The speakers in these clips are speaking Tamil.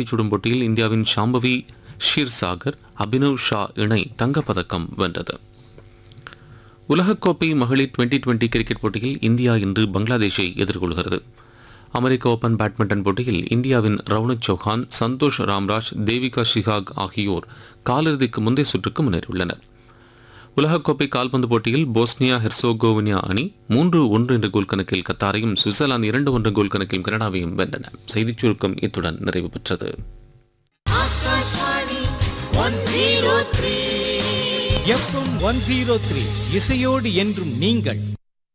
துப்பாக்கிச் சுடும் போட்டியில் இந்தியாவின் ஷாம்பவி ஷீர்சாகர் அபினவ் ஷா இணை தங்கப்பதக்கம் வென்றது உலகக்கோப்பை மகளிர் டுவெண்டி டுவெண்டி கிரிக்கெட் போட்டியில் இந்தியா இன்று பங்களாதேஷை எதிர்கொள்கிறது அமெரிக்க ஓபன் பேட்மிண்டன் போட்டியில் இந்தியாவின் ரவுனக் சௌஹான் சந்தோஷ் ராம்ராஜ் தேவிகா ஷிகாக் ஆகியோர் காலிறுதிக்கு முந்தைய சுற்றுக்கு முன்னேறியுள்ளனர் உலகக்கோப்பை கால்பந்து போட்டியில் போஸ்னியா ஹெர்சோகோவினியா அணி மூன்று ஒன்று என்ற கோல் கணக்கில் கத்தாரையும் சுவிட்சர்லாந்து இரண்டு ஒன்று கோல் கணக்கில் கனடாவையும் வென்றன செய்திச் சுருக்கம் இத்துடன் நிறைவு பெற்றது Akashvani one zero three FM one zero three இசையோடு என்றும் நீங்கள்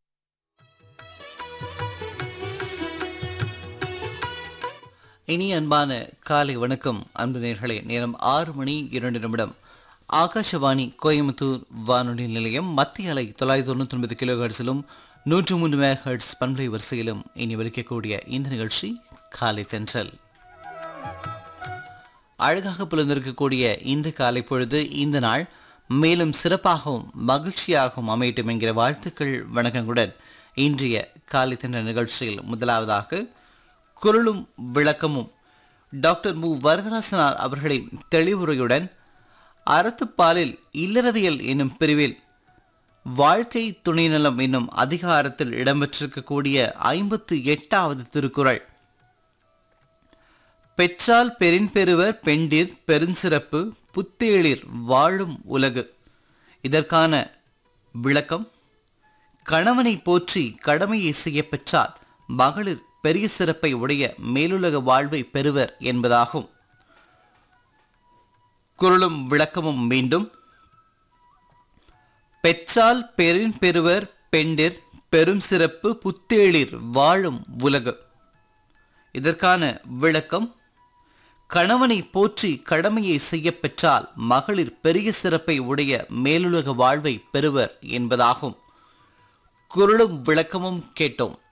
இனி அன்பான காலை வணக்கம் அன்பு நேர்களே நேரம் ஆறு மணி இரண்டு நிமிடம் ஆகாஷவாணி கோயம்புத்தூர் வானொலி நிலையம் மத்திய அலை தொள்ளாயிரத்தி தொண்ணூற்றி ஒன்பது கிலோ ஹெர்ட்ஸிலும் நூற்று மூன்று மெகா ஹெர்ட்ஸ் பண்பலை வரிசையிலும் இனி ஒலிக்கக்கூடிய இந்த நிகழ்ச்சி காலை தென்றல் அழகாக புலர்ந்திருக்கக்கூடிய இந்த காலை பொழுது இந்த நாள் மேலும் சிறப்பாகவும் மகிழ்ச்சியாகவும் அமையட்டும் என்கிற வாழ்த்துக்கள் வணக்கங்களுடன் இன்றைய காலை தென்ற நிகழ்ச்சியில் முதலாவதாக குரலும் விளக்கமும் டாக்டர் மு வரதராசனார் அவர்களின் தெளிவுரையுடன் அறத்துப்பாலில் இல்லறவியல் என்னும் பிரிவில் வாழ்க்கை துணைநலம் என்னும் அதிகாரத்தில் இடம்பெற்றிருக்கக்கூடிய ஐம்பத்து எட்டாவது திருக்குறள் பெற்றால் பெரின் பெறுவர் பெண்டிர் பெருஞ்சிறப்பு புத்தேளிர் வாழும் உலகு இதற்கான விளக்கம் கணவனை போற்றி கடமையை செய்ய பெற்றால் மகளிர் பெரிய சிறப்பை உடைய மேலுலக வாழ்வை பெறுவர் என்பதாகும் குரலும் விளக்கமும் மீண்டும் பெற்றால் பெரின் பெறுவர் பெண்டிர் பெரும் சிறப்பு புத்தேளிர் வாழும் உலகு இதற்கான விளக்கம் கணவனை போற்றி கடமையை செய்ய பெற்றால் மகளிர் பெரிய சிறப்பை உடைய மேலுலக வாழ்வை பெறுவர் என்பதாகும் குரலும் விளக்கமும் கேட்டோம்